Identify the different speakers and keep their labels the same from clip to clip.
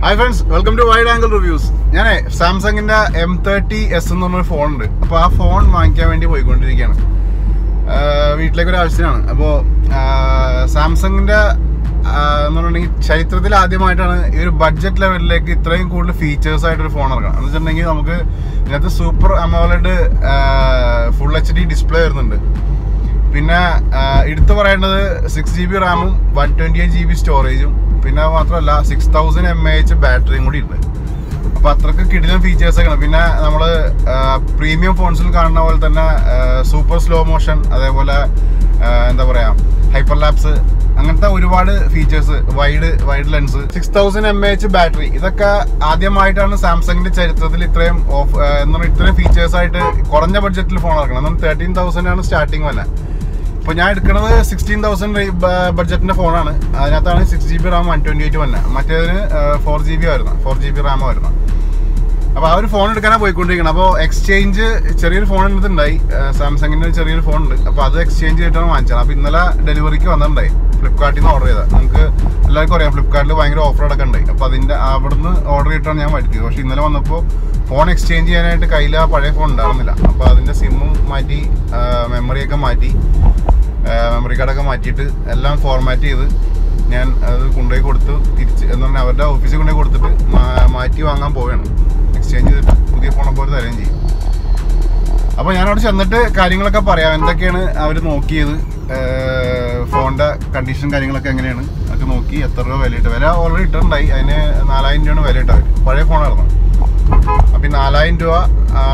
Speaker 1: hi friends welcome to wide angle reviews ഞാനേ സാംസങ്ങിന്റെ M thirty S എന്ന് പറഞ്ഞൊരു ഫോൺ ഉണ്ട് അപ്പോൾ ആ ഫോൺ വാങ്ങിക്കാൻ വേണ്ടി പോയിക്കൊണ്ടിരിക്കുകയാണ് ആഹ് വീട്ടിലേക്ക് ഒരു ആവശ്യത്തിനാണ് അപ്പോൾ സാംസങ്ങിന്റെ ആഹ് എന്ന് പറഞ്ഞിട്ടുണ്ടെങ്കിൽ ചരിത്രത്തിൽ ആദ്യമായിട്ടാണ് ഈ ഒരു ബഡ്ജറ്റ് ലെവലിലേക്ക് ഇത്രയും കൂടുതൽ ഫീച്ചേഴ്സ് ആയിട്ടൊരു ഫോൺ ഇറങ്ങണം എന്ന് വെച്ചിട്ടുണ്ടെങ്കിൽ നമുക്ക് ഇതിനകത്ത് super AMOLED full H D display വരുന്നുണ്ട് പിന്നെ ആഹ് എടുത്തു പറയേണ്ടത് സിക്സ് ജി ബി റാമും one twenty eight G B സ്റ്റോറേജും പിന്നെ അത് മാത്രമല്ല six thousand m A h ബാറ്ററിയും കൂടി ഉണ്ട് അപ്പൊ അത്രക്ക് കിടിലൻ ഫീച്ചേഴ്സ് ഒക്കെയാണ് പിന്നെ നമ്മൾ പ്രീമിയം ഫോൺസിൽ കാണുന്ന പോലെ തന്നെ സൂപ്പർ സ്ലോ മോഷൻ അതേപോലെ ആഹ് എന്താ പറയാ ഹൈപ്പർ ലാപ്സ് അങ്ങനത്തെ ഒരുപാട് features wide wide lens six thousand m h battery ഇതൊക്കെ ആദ്യമായിട്ടാണ് സാംസങ്ങിന്റെ ചരിത്രത്തിൽ ഇത്രയും ഓഫ് എന്ന് പറഞ്ഞാൽ ഇത്രയും ഫീച്ചേഴ്സ് ആയിട്ട് കുറഞ്ഞ ബഡ്ജറ്റിൽ ഫോൺ ഇറക്കണം എന്നാൽ തേർട്ടീൻ തൗസൻഡ് ആണ് സ്റ്റാർട്ടിങ് വന്നെ ഇപ്പോൾ ഞാൻ എടുക്കുന്നത് സിക്സ്റ്റീൻ തൗസൻഡ് ബഡ്ജറ്റിന്റെ ഫോണാണ് അതിനകത്താണ് six G B RAM one twenty eight വന്നെ മറ്റേതിന് ഫോർ ജി ബി ആയിരുന്നു ഫോർ ജി ബി റാം ആയിരുന്നു അപ്പോൾ ആ ഒരു ഫോൺ എടുക്കാനാണ് പോയിക്കൊണ്ടിരിക്കുന്നത് അപ്പോൾ എക്സ്ചേഞ്ച് ചെറിയൊരു ഫോൺ എൻ്റെ ഉണ്ടായി സാംസങ്ങിൻ്റെ ഒരു ചെറിയൊരു ഫോൺ ഉണ്ട് അപ്പോൾ അത് എക്സ്ചേഞ്ച് ചെയ്തിട്ടാണ് വാങ്ങിച്ചത് അപ്പോൾ ഇന്നലെ ഡെലിവറിക്ക് വന്നിട്ടുണ്ടായി ഫ്ലിപ്കാർട്ടിൽ നിന്ന് ഓർഡർ ചെയ്തത് നമുക്ക് എല്ലാവർക്കും അറിയാം ഫ്ലിപ്കാർട്ടിൽ ഭയങ്കര ഓഫർ ഒക്കെ ഉണ്ടായി അപ്പോൾ അതിൻ്റെ അവിടുന്ന് ഓർഡർ ചെയ്തിട്ടാണ് ഞാൻ വരുത്തിയത് പക്ഷേ ഇന്നലെ വന്നപ്പോൾ ഫോൺ എക്സ്ചേഞ്ച് ചെയ്യാനായിട്ട് കയ്യിൽ ആ പഴയ ഫോൺ ഉണ്ടായിരുന്നില്ല അപ്പോൾ അതിൻ്റെ സിമ്മും മാറ്റി മെമ്മറിയൊക്കെ മാറ്റി മെമ്മറി കാർഡൊക്കെ മാറ്റിയിട്ട് എല്ലാം ഫോർമാറ്റ് ചെയ്ത് ഞാൻ അത് കൊണ്ടുപോയി കൊടുത്തു തിരിച്ച് എന്ന് പറഞ്ഞാൽ അവരുടെ ഓഫീസിൽ കൊണ്ടുപോയി കൊടുത്തിട്ട് മാ- മാറ്റി വാങ്ങാൻ പോവുകയാണ് എക്സ്ചേഞ്ച് ചെയ്തിട്ട് പുതിയ ഫോണെ പോലെ തരുകയും ചെയ്യും അപ്പോൾ ഞാൻ അവിടെ ചെന്നിട്ട് കാര്യങ്ങളൊക്കെ പറയാം എന്തൊക്കെയാണ് അവർ നോക്കിയത് ഫോണിൻ്റെ കണ്ടീഷൻ കാര്യങ്ങളൊക്കെ എങ്ങനെയാണ് അതൊക്കെ നോക്കി എത്ര രൂപ വില ഇട്ട് വില ഓൾറെഡി ഇട്ടിട്ടുണ്ടായി അതിന് നാലായിരം രൂപയാണ് വില ഇട്ടവർ പഴയ ഫോണായിരുന്നു അപ്പം ഈ നാലായിരം രൂപ ആ,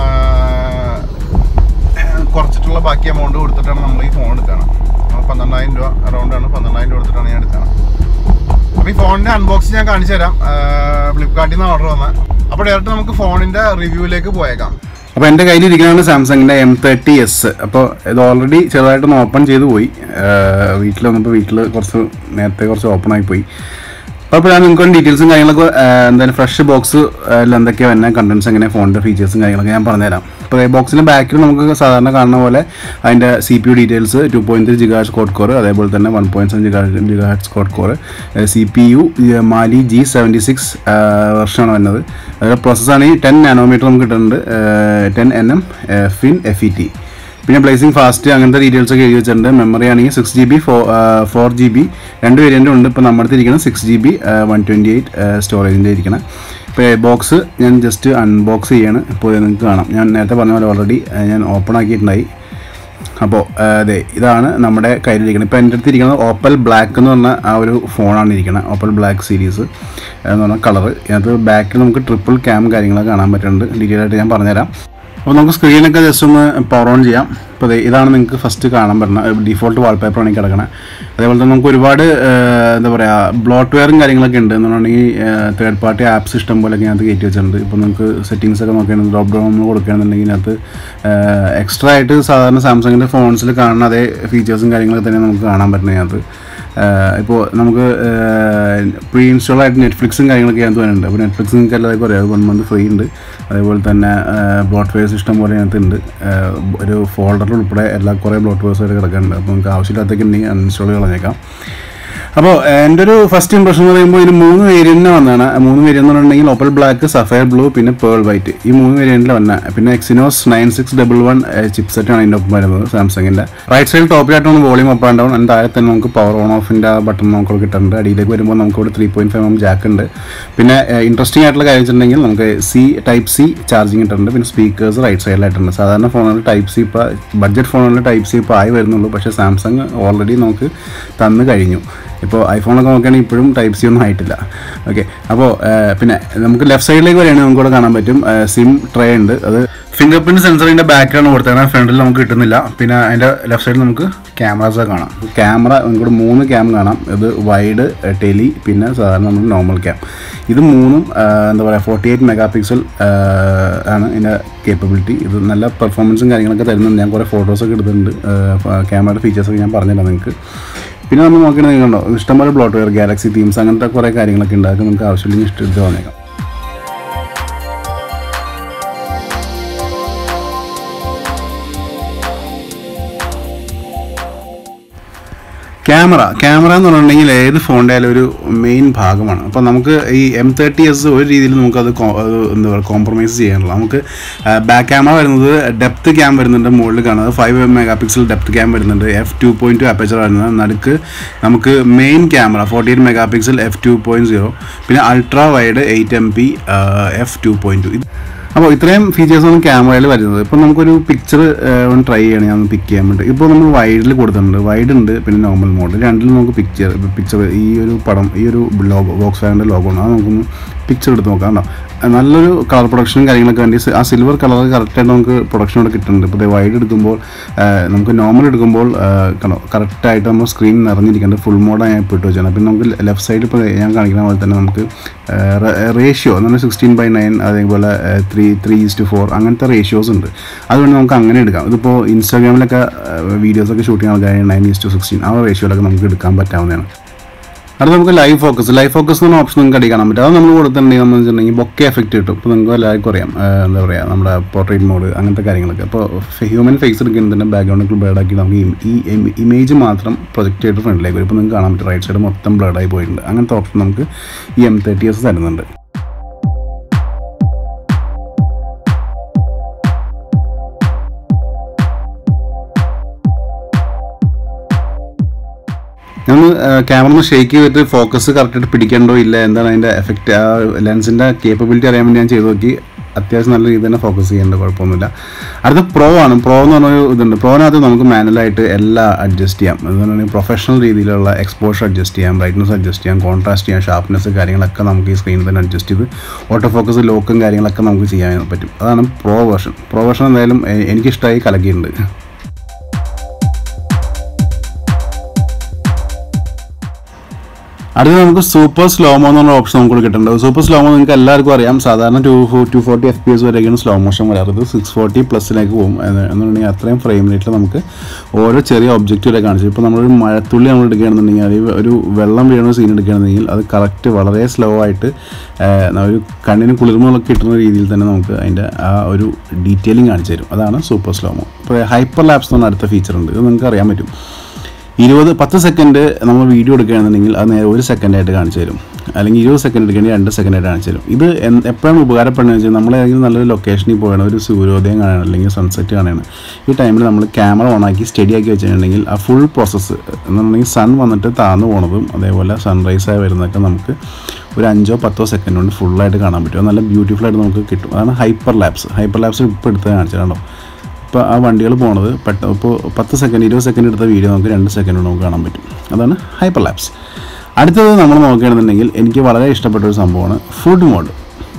Speaker 1: കുറച്ചിട്ടുള്ള ബാക്കി എമൗണ്ട് കൊടുത്തിട്ടാണ് നമ്മൾ ഈ ഫോൺ എടുക്കണം അപ്പോൾ പന്ത്രണ്ടായിരം രൂപ അറൗണ്ട് ആണ് പന്ത്രണ്ടായിരം രൂപ കൊടുത്തിട്ടാണ് ഞാൻ എടുക്കണം അപ്പോൾ ഈ ഫോണിന്റെ അൺബോക്സിങ് ഞാൻ കാണിച്ചു തരാം ഫ്ലിപ്കാർട്ടിൽ നിന്ന് ഓർഡർ വന്ന അപ്പോൾ ഡയറക്റ്റ് നമുക്ക് ഫോണിന്റെ റിവ്യൂവിലേക്ക് പോയേക്കാം അപ്പോൾ എൻ്റെ കയ്യിലിരിക്കുന്നതാണ് സാംസങ്ങിൻ്റെ എം തേർട്ടി എസ് അപ്പോൾ ഇത് ഓൾറെഡി ചെറുതായിട്ടൊന്ന് ഓപ്പൺ ചെയ്ത് പോയി വീട്ടിൽ വന്നപ്പോൾ വീട്ടിൽ കുറച്ച് നേരത്തെ കുറച്ച് ഓപ്പൺ ആയി പോയി അപ്പോൾ ഞാൻ നിങ്ങൾക്ക് ഡീറ്റെയിൽസും കാര്യങ്ങളൊക്കെ ആ, എന്തായാലും ഫ്രഷ് ബോക്സ് എന്തൊക്കെയാണ് വരുന്ന കണ്ടൻസ് എങ്ങനെ ഫോണിൻ്റെ ഫീച്ചേഴ്സും കാര്യങ്ങളൊക്കെ ഞാൻ പറഞ്ഞുതരാം അപ്പോൾ ബോക്സിൻ്റെ ബാക്കിൽ നമുക്ക് സാധാരണ കാണുന്ന പോലെ അതിൻ്റെ C P U details to point three giga code core അതേപോലെ തന്നെ one point seven giga giga gigahertz quad core C P U Mali G seventy six വെർഷനാണ് വരുന്നത് അതായത് പ്രോസസ്സാണ് ഈ ടെൻ നാനോമീറ്റർ നമുക്ക് കിട്ടുന്നുണ്ട് ten N M fin F E T പിന്നെ blazing fast അങ്ങനത്തെ ഡീറ്റെയിൽസ് ഒക്കെ എഴുതി വെച്ചിട്ടുണ്ട് മെമ്മറി ആണെങ്കിൽ six G B four four G B രണ്ട് വേരിയൻ്റ് ഉണ്ട് ഇപ്പോൾ നമ്മുടെ അടുത്തിരിക്കുന്നത് six G B one twenty eight സ്റ്റോറേജിൻ്റെ ഇരിക്കണം ഇപ്പോൾ ബോക്സ് ഞാൻ ജസ്റ്റ് അൺബോക്സ് ചെയ്യാണ് ഇപ്പോൾ നിങ്ങൾക്ക് കാണാം ഞാൻ നേരത്തെ പറഞ്ഞ പോലെ ഓൾറെഡി ഞാൻ ഓപ്പൺ ആക്കിയിട്ടുണ്ടായി അപ്പോൾ അതെ ഇതാണ് നമ്മുടെ കയ്യിലിരിക്കുന്നത് ഇപ്പോൾ എൻ്റെ അടുത്ത് ഇരിക്കുന്നത് ഓപ്പൽ ബ്ലാക്ക് എന്ന് പറഞ്ഞ ആ ഒരു ഫോണാണ് ഇരിക്കുന്നത് ഓപ്പൽ ബ്ലാക്ക് സീരീസ് എന്ന് പറഞ്ഞ കളർ ഇതിനകത്ത് ബാക്കിൽ നമുക്ക് ട്രിപ്പിൾ ക്യാം കാര്യങ്ങളൊക്കെ കാണാൻ പറ്റുന്നുണ്ട് ഡീറ്റെയിൽ ആയിട്ട് ഞാൻ പറഞ്ഞുതരാം അപ്പോൾ നമുക്ക് സ്ക്രീനൊക്കെ ജസ്റ്റ് ഒന്ന് പവർ ഓൺ ചെയ്യാം അപ്പോൾ ദേ ഇതാണ് നിങ്ങൾക്ക് ഫസ്റ്റ് കാണാൻ പറ്റുന്നത് ഡിഫോൾട്ട് വാൾപേപ്പറാണ് ഈ കിടക്കുന്നത് അതേപോലെ തന്നെ നമുക്ക് ഒരുപാട് ഏഹ്, എന്താ പറയുക ബ്ലോട്ട് വെയറും കാര്യങ്ങളൊക്കെ ഉണ്ട് എന്ന് പറഞ്ഞിട്ടുണ്ടെങ്കിൽ തേർഡ് പാർട്ടി ആപ്സ് ഇഷ്ടം പോലെയൊക്കെ അതിനകത്ത് കയറ്റി വെച്ചിട്ടുണ്ട് ഇപ്പോൾ നിങ്ങൾക്ക് സെറ്റിങ്സ് ഒക്കെ നോക്കുകയാണെങ്കിൽ ഡ്രോപ്പ് ഡൗൺ നമ്മൾ കൊടുക്കുകയാണെന്നുണ്ടെങ്കിൽ അതിനകത്ത് എക്സ്ട്രാ ആയിട്ട് സാധാരണ സാംസങ്ങിൻ്റെ ഫോൺസിൽ കാണുന്ന അതേ ഫീച്ചേഴ്സും കാര്യങ്ങളൊക്കെ തന്നെ നമുക്ക് കാണാൻ പറ്റുന്നത് അതിനകത്ത് ഇപ്പോൾ നമുക്ക് പ്രീ ഇൻസ്റ്റാൾ ആയിട്ട് നെറ്റ്ഫ്ലിക്സും കാര്യങ്ങളൊക്കെ അതിനകത്ത് വരുന്നുണ്ട് അപ്പോൾ നെറ്റ്ഫ്ലിക്സ് നിങ്ങൾക്ക് എല്ലാവർക്കും അറിയാം വൺ മന്ത് ഫ്രീ ഉണ്ട് അതേപോലെ തന്നെ ബ്ലോട്ട് വെയർസ് ഇഷ്ടം പോലെ അതിനകത്ത് ഉണ്ട് ഏഹ് ഒരു ഫോൾഡറിൽ ഉൾപ്പെടെ എല്ലാ കുറേ ബ്ലോട്ട് വെയർസ് ആയിട്ട് കിടക്കുന്നുണ്ട് അപ്പോൾ നമുക്ക് ആവശ്യമില്ലാത്തൊക്കെ ഉണ്ടെങ്കിൽ അൺഇൻസ്റ്റാൾ കളഞ്ഞേക്കാം അപ്പോൾ എൻ്റെ ഒരു ഫസ്റ്റ് ഇംപ്രഷൻ എന്ന് പറയുമ്പോൾ ഇതിന് മൂന്ന് വേരിയൻറ്റിന് വന്നതാണ് ആ മൂന്ന് വേരിയൻ്റ് എന്ന് പറഞ്ഞിട്ടുണ്ടെങ്കിൽ ഓപ്പൽ ബ്ലാക്ക് സഫയർ ബ്ലൂ പിന്നെ പേൾ വൈറ്റ് ഈ മൂന്ന് വേരിയൻറ്റിൽ വന്ന പിന്നെ Exynos nine six double one chip സെറ്റാണ് ഇതിൻ്റെ ഒപ്പം വരുന്നത് സാംസങ്ങിൻ്റെ റൈറ്റ് സൈഡിൽ ടോപ്പിലായിട്ടാണ് വോളിയം അപ്പ് ആൻഡ് ഡൗൺ അതിന് താഴെ തന്നെ നമുക്ക് പവർ ഓൺ ഓഫിൻ്റെ ബട്ടൺ നമുക്ക് കിട്ടുന്നുണ്ട് അടിയിലേക്ക് വരുമ്പോൾ നമുക്ക് ഇവിടെ three point five M jack ഉണ്ട് പിന്നെ ഇൻട്രസ്റ്റിംഗ് ആയിട്ടുള്ള കാര്യം വെച്ചിട്ടുണ്ടെങ്കിൽ നമുക്ക് സി ടൈപ്പ് സി ചാർജിങ് ഇട്ടിട്ടുണ്ട് പിന്നെ സ്പീക്കേഴ്സ് റൈറ്റ് സൈഡിലായിട്ടുണ്ട് സാധാരണ ഫോണുകളിൽ ടൈപ്പ് സി ഇപ്പോൾ ബഡ്ജറ്റ് ഫോണുകളിൽ ടൈപ്പ് സി ഇപ്പോൾ ആയി വരുന്നുള്ളൂ പക്ഷേ സാംസങ് ഓൾറെഡി നമുക്ക് തന്നു കഴിഞ്ഞു ഇപ്പോൾ ഐഫോണൊക്കെ നോക്കുകയാണെങ്കിൽ ഇപ്പോഴും ടൈപ്പ് സി ഒന്നും ആയിട്ടില്ല ഓക്കെ അപ്പോൾ പിന്നെ നമുക്ക് ലെഫ്റ്റ് സൈഡിലേക്ക് വരികയാണെങ്കിൽ നമുക്ക് ഇവിടെ കാണാൻ പറ്റും സിം ട്രേ ഉണ്ട് അത് ഫിംഗർ പ്രിന്റ് സെൻസറിൻ്റെ ബാക്കാണ് കൊടുത്തത് ഫ്രണ്ടിൽ നമുക്ക് കിട്ടുന്നില്ല പിന്നെ അതിൻ്റെ ലെഫ്റ്റ് സൈഡിൽ നമുക്ക് ക്യാമറാസ് കാണാം ക്യാമറ നമുക്കിവിടെ മൂന്ന് ക്യാം കാണാം ഇത് വൈഡ് ടെലി പിന്നെ സാധാരണ നമ്മൾ നോർമൽ ക്യാം ഇത് മൂന്നും ആ, എന്താ പറയുക ഫോർട്ടി എയ്റ്റ് മെഗാ പിക്സൽ ആണ് ഇതിൻ്റെ കേപ്പബിലിറ്റി ഇത് നല്ല പെർഫോമൻസും കാര്യങ്ങളൊക്കെ തരുന്നുണ്ട് ഞാൻ കുറേ ഫോട്ടോസൊക്കെ എടുത്തിട്ടുണ്ട് ക്യാമറയുടെ ഫീച്ചേഴ്സൊക്കെ ഞാൻ പറഞ്ഞില്ല നിങ്ങൾക്ക് പിന്നെ നമ്മൾ നോക്കുകയാണെങ്കിൽ കണ്ടോ ഇഷ്ടംപോലെ ബ്ലോട്ട് വെയർ ഗാലക്സി തീംസ് അങ്ങനത്തെ കുറേ കാര്യങ്ങളൊക്കെ ഉണ്ട് അതൊക്കെ നമുക്ക് ആവശ്യമില്ലെങ്കിൽ ഇഷ്ടം തോന്നിയേക്കാം ക്യാമറ ക്യാമറ എന്ന് പറഞ്ഞിട്ടുണ്ടെങ്കിൽ ഏത് ഫോണിൻ്റെ ആയാലും ഒരു മെയിൻ ഭാഗമാണ് അപ്പോൾ നമുക്ക് ഈ എം തേർട്ടി എസ് ഒരു രീതിയിൽ നമുക്കത് കോ- അത് എന്താ പറയുക കോംപ്രമൈസ് ചെയ്യാനുള്ള നമുക്ക് ബാക്ക് ക്യാമറ വരുന്നത് ഡെപ്ത് ക്യാം വരുന്നുണ്ട് മുകളിൽ കാണുന്നത് five megapixel depth cam വരുന്നുണ്ട് F two point two aperture വരുന്നത് നടുക്ക് നമുക്ക് main camera forty eight megapixel F two point zero പിന്നെ ultra wide eight M P F two point two അപ്പോൾ ഇത്രയും ഫീച്ചേഴ്സാണ് ക്യാമറയിൽ വരുന്നത് ഇപ്പോൾ നമുക്കൊരു പിക്ചർ ഒന്ന് ട്രൈ ചെയ്യണം ഞാൻ പിക്ക് ചെയ്യാൻ വേണ്ടി ഇപ്പോൾ നമ്മൾ വൈഡിൽ കൊടുത്തിട്ടുണ്ട് വൈഡ് ഉണ്ട് പിന്നെ നോർമൽ മോഡ് രണ്ടിലും നമുക്ക് പിക്ചർ പിക്ചർ ഈ ഒരു പടം ഈ ഒരു ലോഗോ ബോക്സ് ഫാൻ്റെ ലോഗോ ആണ് അത് നമുക്കൊന്ന് പിക്ചർ എടുത്ത് നോക്കാം കേട്ടോ നല്ലൊരു കളർ പ്രൊഡക്ഷനും കാര്യങ്ങളൊക്കെ വേണ്ടി സി- ആ സിൽവർ കളർ കറക്റ്റായിട്ട് നമുക്ക് പ്രൊഡക്ഷൻ ഇവിടെ കിട്ടുന്നുണ്ട് ഇപ്പോൾ വൈഡ് എടുക്കുമ്പോൾ ആ, നമുക്ക് നോർമൽ എടുക്കുമ്പോൾ കണ്ടോ കറക്റ്റായിട്ട് നമ്മൾ സ്ക്രീൻ നിറഞ്ഞിരിക്കേണ്ടത് ഫുൾ മോഡാണ് ഞാൻ ഇപ്പോൾ ഇട്ട് വെച്ചാൽ പിന്നെ നമുക്ക് ലെഫ്റ്റ് സൈഡിൽ ഇപ്പോൾ ഞാൻ കാണിക്കുന്ന പോലെ തന്നെ നമുക്ക് റേഷ്യോ എന്ന് പറഞ്ഞാൽ സിക്സ്റ്റീൻ ബൈ നയൻ അതേപോലെ ത്രീ ത്രീ ഈസ്റ്റ് ഫോർ അങ്ങനത്തെ റേഷ്യോസ് ഉണ്ട് അതുകൊണ്ട് നമുക്ക് അങ്ങനെ എടുക്കാം ഇതിപ്പോൾ ഇൻസ്റ്റാഗ്രാമിലൊക്കെ വീഡിയോസൊക്കെ ഷൂട്ട് ചെയ്യാൻ ആൾക്കാർ നയൻ ഈസ്റ്റ് സിക്സ്റ്റീൻ ആ റേഷ്യോയിലൊക്കെ നമുക്ക് എടുക്കാൻ പറ്റാവുന്നതാണ് അടുത്ത നമുക്ക് ലൈവ് ഫോക്കസ് ലൈവ് ഫോക്കസ് എന്ന ഓപ്ഷൻ നിങ്ങൾക്ക് അടി കാണാൻ പറ്റും അത് നമ്മൾ കൊടുത്തിട്ടുണ്ടെങ്കിൽ നമ്മൾ വെച്ചിട്ടുണ്ടെങ്കിൽ ബൊക്കെ എഫക്റ്റ് കിട്ടും ഇപ്പോൾ നിങ്ങൾക്ക് എല്ലാവർക്കും അറിയാം ആ, എന്താ പറയുക നമ്മുടെ പോർട്രേറ്റ് മോഡ് അങ്ങനത്തെ കാര്യങ്ങളൊക്കെ അപ്പോൾ ഹ്യൂമൻ ഫേസ് എടുക്കുന്നതിൻ്റെ ബാക്ക്ഗ്രൗണ്ടൊക്കെ ബ്ലേഡ് ആക്കി നമുക്ക് ഈ ഇമേജ് മാത്രം പ്രൊജക്റ്റ് ചെയ്തിട്ട് ഫ്രണ്ടിലേക്ക് വരും ഇപ്പോൾ നിങ്ങൾക്ക് കാണാൻ പറ്റും റൈറ്റ് സൈഡ് മൊത്തം ബ്ലേഡായി പോയിട്ടുണ്ട് അങ്ങനത്തെ ഓപ്ഷൻ നമുക്ക് ഈ എം തേർട്ടി എസ് തരുന്നുണ്ട് നമ്മൾ ക്യാമറ ഒന്ന് ഷേക്ക് ചെയ്തിട്ട് ഫോക്കസ് കറക്റ്റായിട്ട് പിടിക്കണ്ടോ ഇല്ല എന്താണ് അതിൻ്റെ എഫക്റ്റ് ആ ലെൻസിൻ്റെ കേപ്പബിലിറ്റി അറിയാൻ വേണ്ടി ഞാൻ ചെയ്ത് നോക്കി അത്യാവശ്യം നല്ല രീതിയിൽ തന്നെ ഫോക്കസ് ചെയ്യേണ്ട കുഴപ്പമൊന്നുമില്ല അടുത്ത പ്രോ ആണ് പ്രോ എന്ന് പറഞ്ഞൊരു ഇതുണ്ട് പ്രോനകത്ത് നമുക്ക് മാനുവലായിട്ട് എല്ലാം അഡ്ജസ്റ്റ് ചെയ്യാം എന്ന് പറഞ്ഞാൽ പ്രൊഫഷണൽ രീതിയിലുള്ള എക്സ്പോഷർ അഡ്ജസ്റ്റ് ചെയ്യാം ബ്രൈറ്റ്നസ് അഡ്ജസ്റ്റ് ചെയ്യാം കോൺട്രാസ്റ്റ് ചെയ്യാം ഷാർപ്നെസ് കാര്യങ്ങളൊക്കെ നമുക്ക് ഈ സ്ക്രീനിൽ തന്നെ അഡ്ജസ്റ്റ് ചെയ്ത് ഓട്ടോ ഫോക്കസ് ലോക്കും കാര്യങ്ങളൊക്കെ നമുക്ക് ചെയ്യാൻ പറ്റും അതാണ് പ്രോ വേർഷൻ പ്രോ വേർഷൻ എന്തായാലും എ- എനിക്കിഷ്ടമായി കലക്കിയിട്ടുണ്ട് അടുത്ത നമുക്ക് സൂപ്പർ സ്ലോമോ എന്നുള്ള ഓപ്ഷൻ നമുക്ക് കിട്ടുന്നുണ്ട് സൂപ്പർ സ്ലോമോ നിങ്ങൾക്ക് എല്ലാവർക്കും അറിയാം സാധാരണ two two forty F P S വരെയൊക്കെയാണ് സ്ലോ മോഷൻ വരാറുള്ളത് സിക്സ് ഫോർട്ടി പ്ലസിലേക്ക് പോകും എന്ന് എന്നുണ്ടെങ്കിൽ അത്രയും ഫ്രെയിം റേറ്റിൽ നമുക്ക് ഓരോ ചെറിയ ഒബ്ജക്റ്റ് വരെ കാണിച്ചു ഇപ്പോൾ നമ്മളൊരു മഴത്തുള്ളി നമ്മൾ എടുക്കുകയാണെന്നുണ്ടെങ്കിൽ അത് ഒരു വെള്ളം വീഴുന്ന സീൻ എടുക്കുകയാണെന്നുണ്ടെങ്കിൽ അത് കറക്റ്റ് വളരെ സ്ലോ ആയിട്ട് ആ, ഒരു കണ്ണിന് കുളിർമകളൊക്കെ കിട്ടുന്ന രീതിയിൽ തന്നെ നമുക്ക് അതിൻ്റെ ആ ഒരു ഡീറ്റെയിലിംഗ് കാണിച്ചു തരും അതാണ് സൂപ്പർ സ്ലോമോ ഇപ്പോൾ ഹൈപ്പർ ലാപ്സ് എന്ന് പറഞ്ഞ അടുത്ത ഫീച്ചർ ഉണ്ട് ഇത് നിങ്ങൾക്ക് അറിയാൻ പറ്റും ഇരുപത് പത്ത് സെക്കൻഡ് നമ്മൾ വീഡിയോ എടുക്കുകയാണെന്നുണ്ടെങ്കിൽ അത് നേരെ ഒരു സെക്കൻഡായിട്ട് കാണിച്ചു തരും അല്ലെങ്കിൽ ഇരുപത് സെക്കൻഡ് എടുക്കുകയാണെങ്കിൽ രണ്ട് സെക്കൻഡായിട്ട് കാണിച്ചു തരും ഇത് എന്ത് എപ്പോഴാണ് ഉപകാരപ്പെടുന്നത് വെച്ചാൽ നമ്മൾ ഏതെങ്കിലും നല്ലൊരു ലൊക്കേഷനിൽ പോകണം ഒരു സൂര്യോദയം കാണണം അല്ലെങ്കിൽ സൺസെറ്റ് കാണണം ഈ ടൈമിൽ നമ്മൾ ക്യാമറ ഓണാക്കി സ്റ്റഡി ആക്കി വെച്ചിട്ടുണ്ടെങ്കിൽ ആ ഫുൾ പ്രോസസ്സ് എന്നുണ്ടെങ്കിൽ സൺ വന്നിട്ട് താഴ്ന്നു പോണതും അതേപോലെ സൺറൈസ് ആയി വരുന്നതൊക്കെ നമുക്ക് ഒരു അഞ്ചോ പത്തോ സെക്കൻഡ് കൊണ്ട് ഫുള്ളായിട്ട് കാണാൻ പറ്റും അത് നല്ല ബ്യൂട്ടിഫുൾ ആയിട്ട് നമുക്ക് കിട്ടും അതാണ് ഹൈപ്പർ ലാപ്സ് ഹൈപ്പർ ലാപ്സ് ഇപ്പോൾ എടുത്ത് കാണിച്ചിട്ടുണ്ടോ ഇപ്പോൾ ആ വണ്ടികൾ പോണത് പെട്ട ഇപ്പോൾ പത്ത് സെക്കൻഡ് ഇരുപത് സെക്കൻഡ് എടുത്ത വീഡിയോ നമുക്ക് രണ്ട് സെക്കൻഡ് കൊണ്ട് നമുക്ക് കാണാൻ പറ്റും അതാണ് ഹൈപ്പർ ലാപ്സ് അടുത്തത് നമ്മൾ നോക്കുകയാണെന്നുണ്ടെങ്കിൽ എനിക്ക് വളരെ ഇഷ്ടപ്പെട്ട ഒരു സംഭവമാണ് ഫുഡ് മോഡ്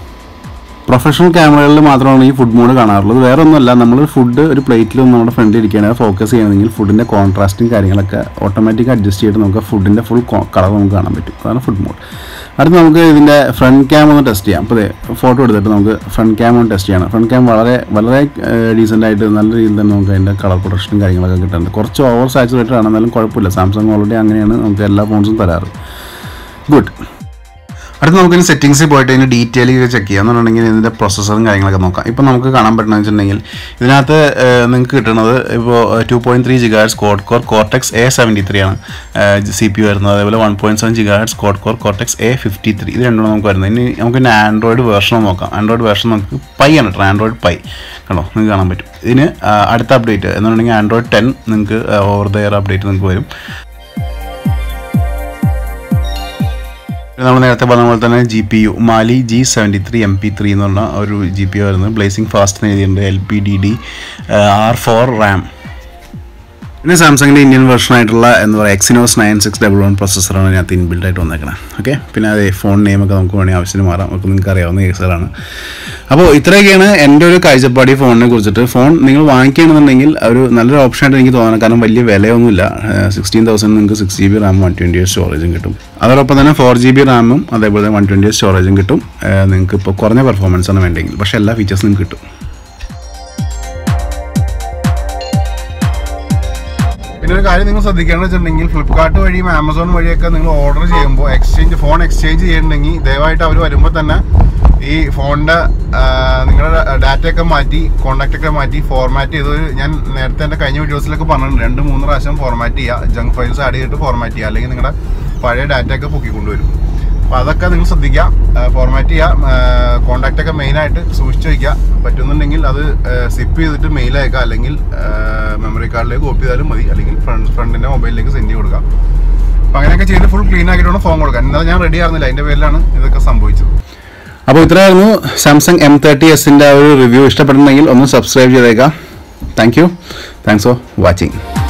Speaker 1: പ്രൊഫഷണൽ ക്യാമറകളിൽ മാത്രമാണ് ഈ ഫുഡ് മോഡ് കാണാറുള്ളത് വേറെ ഒന്നുമല്ല നമ്മൾ ഫുഡ് ഒരു പ്ലേറ്റിൽ ഒന്ന് നമ്മുടെ ഫ്രണ്ടിൽ ഇരിക്കുകയാണെങ്കിൽ ഫോക്കസ് ചെയ്യണമെങ്കിൽ ഫുഡിൻ്റെ കോൺട്രാസ്റ്റും കാര്യങ്ങളൊക്കെ ഓട്ടോമാറ്റിക് അഡ്ജസ്റ്റ് ചെയ്തിട്ട് നമുക്ക് ഫുഡിൻ്റെ ഫുൾ കളർ നമുക്ക് കാണാൻ പറ്റും അതാണ് ഫുഡ് മോഡ് അടുത്ത് നമുക്ക് ഇതിൻ്റെ ഫ്രണ്ട് ക്യാം ഒന്ന് ടെസ്റ്റ് ചെയ്യാം അപ്പോൾ ഫോട്ടോ എടുത്തിട്ട് നമുക്ക് ഫ്രണ്ട് ക്യാം ഒന്ന് ടെസ്റ്റ് ചെയ്യണം ഫ്രണ്ട് ക്യാം വളരെ വളരെ ഡീസൻ്റ് ആയിട്ട് നല്ല രീതിയിൽ തന്നെ നമുക്ക് അതിൻ്റെ കളർ പ്രൊഡക്ഷനും കാര്യങ്ങളൊക്കെ കിട്ടുന്നുണ്ട് കുറച്ച് ഓവർ സാച്ചുറേറ്റഡ് ആണ് എന്നാലും കുഴപ്പമില്ല സാംസങ് ഓൾറെഡി അങ്ങനെയാണ് നമുക്ക് എല്ലാ ഫോൺസും തരാറ് ഗുഡ് അടുത്ത് നമുക്ക് ഇനി സെറ്റിങ്സിൽ പോയിട്ട് ഇതിന് ഡീറ്റെയിൽ ചെക്ക് ചെയ്യാം എന്നുണ്ടെങ്കിൽ ഇതിൻ്റെ പ്രോസസ്സറും കാര്യങ്ങളൊക്കെ നോക്കാം ഇപ്പോൾ നമുക്ക് കാണാൻ പറ്റുന്നത് വെച്ചിട്ടുണ്ടെങ്കിൽ ഇതിനകത്ത് നിങ്ങൾക്ക് കിട്ടുന്നത് ഇപ്പോൾ two point three gigahertz quad core cortex A seventy three ആണ് സി പി വരുന്നത് അതേപോലെ one point seven gigahertz quad core cortex A fifty three ഇത് രണ്ടും നമുക്ക് വരുന്നത് ഇനി നമുക്ക് ഇനി ആൻഡ്രോയിഡ് വേർഷൻ നോക്കാം ആൻഡ്രോയിഡ് വേർഷൻ നമുക്ക് പൈ ആണ് കേട്ടോ ആൻഡ്രോയിഡ് പൈ കണ്ടോ നിങ്ങൾക്ക് കാണാൻ പറ്റും ഇതിന് ആ, അടുത്ത അപ്ഡേറ്റ് എന്നുണ്ടെങ്കിൽ ആൻഡ്രോയിഡ് ടെൻ നിങ്ങൾക്ക് ഓവർ ദ എയർ അപ്ഡേറ്റ് നിങ്ങൾക്ക് വരും നമ്മൾ നേരത്തെ പറഞ്ഞ പോലെ തന്നെ G P U Mali G seventy three M P three എന്ന് പറഞ്ഞ ഒരു ജി പി യു വരുന്നത് ബ്ലേസിംഗ് ഫാസ്റ്റ് എന്ന് എഴുതിയിട്ടുണ്ട് L P D D R four RAM പിന്നെ സാംസങ്ങിൻ്റെ ഇന്ത്യൻ വെർഷൻ ആയിട്ടുള്ള എന്താ പറയുക Exynos nine six double one പ്രൊസസ്സറാണ് ഇതിനകത്ത് ഇൻബിൽഡ് ആയിട്ട് വന്നേക്കണം ഓക്കെ പിന്നെ അത് ഫോൺ നെയിമൊക്കെ നമുക്ക് വേണമെങ്കിൽ ആവശ്യത്തിന് മാറാം ഒക്കെ നിങ്ങൾക്ക് അറിയാവുന്ന കേസുകളാണ് അപ്പോൾ ഇത്രയൊക്കെയാണ് എൻ്റെ ഒരു കാഴ്ചപ്പാട് ഈ ഫോണിനെ കുറിച്ചിട്ട് ഫോൺ നിങ്ങൾ വാങ്ങിക്കുകയാണെന്നുണ്ടെങ്കിൽ ഒരു നല്ലൊരു ഓപ്ഷനായിട്ട് എനിക്ക് തോന്നണം കാരണം വലിയ വിലയൊന്നുമില്ല സിക്സ്റ്റീൻ തൗസൻഡ് നിങ്ങൾക്ക് six G B RAM one twenty eight സ്റ്റോറേജും കിട്ടും അതോടൊപ്പം തന്നെ ഫോർ ജി ബി റാമും അതേപോലെ വൺ ട്വൻറ്റി എയ്റ്റ് സ്റ്റോറേജും കിട്ടും നിങ്ങൾക്ക് ഇപ്പോൾ കുറഞ്ഞ പെർഫോമൻസ് ആണ് വേണ്ടെങ്കിൽ പക്ഷേ എല്ലാ ഫീച്ചേഴ്സും നിങ്ങൾക്ക് കിട്ടും പിന്നെ ഒരു കാര്യം നിങ്ങൾ ശ്രദ്ധിക്കുകയെന്ന് വെച്ചിട്ടുണ്ടെങ്കിൽ ഫ്ലിപ്കാർട്ട് വഴിയും ആമസോൺ വഴിയൊക്കെ നിങ്ങൾ ഓർഡർ ചെയ്യുമ്പോൾ എക്സ്ചേഞ്ച് ഫോൺ എക്സ്ചേഞ്ച് ചെയ്യണമെങ്കിൽ ദയവായിട്ട് അവർ വരുമ്പോൾ തന്നെ ഈ ഫോണിന്റെ നിങ്ങളുടെ ഡാറ്റയൊക്കെ മാറ്റി കോണ്ടാക്ട് ഒക്കെ മാറ്റി ഫോർമാറ്റ് ചെയ്ത് ഒരു- ഞാൻ നേരത്തെ എൻ്റെ കഴിഞ്ഞ വീഡിയോസിലൊക്കെ പറഞ്ഞിട്ടുണ്ട് രണ്ട് മൂന്ന് പ്രാവശ്യം ഫോർമാറ്റ് ചെയ്യുക ജങ്ക് ഫയൽസ് ആഡ് ചെയ്തിട്ട് ഫോർമാറ്റ് ചെയ്യുക അല്ലെങ്കിൽ നിങ്ങളുടെ പഴയ ഡാറ്റയൊക്കെ പൊക്കിക്കൊണ്ടുവരും അപ്പോൾ അതൊക്കെ നിങ്ങൾ ശ്രദ്ധിക്കുക ഫോർമാറ്റ് ചെയ്യുക കോണ്ടാക്റ്റ് ഒക്കെ മെയിനായിട്ട് സൂക്ഷിച്ച് വയ്ക്കുക പറ്റുന്നുണ്ടെങ്കിൽ അത് സിപ്പ് ചെയ്തിട്ട് മെയിൽ അയക്കുക അല്ലെങ്കിൽ മെമ്മറി കാർഡിലേക്ക് കോപ്പി ചെയ്താലും മതി അല്ലെങ്കിൽ ഫ്രണ്ട് ഫ്രണ്ടിൻ്റെ മൊബൈലിലേക്ക് സെൻഡ് ചെയ്ത് കൊടുക്കുക അപ്പോൾ അങ്ങനെയൊക്കെ ചെയ്ത് ഫുൾ ക്ലീൻ ആക്കിയിട്ട് ഫോൺ കൊടുക്കാം എന്നാൽ ഞാൻ റെഡി ആയിരുന്നില്ല അതിൻ്റെ പേരിലാണ് ഇതൊക്കെ സംഭവിച്ചത്
Speaker 2: അപ്പോൾ ഇത്രയായിരുന്നു സാംസങ് എം തേർട്ടി എസിൻ്റെ ഒരു റിവ്യൂ ഇഷ്ടപ്പെടുന്നെങ്കിൽ ഒന്ന് സബ്സ്ക്രൈബ് ചെയ്തേക്കാം thank you thanks for watching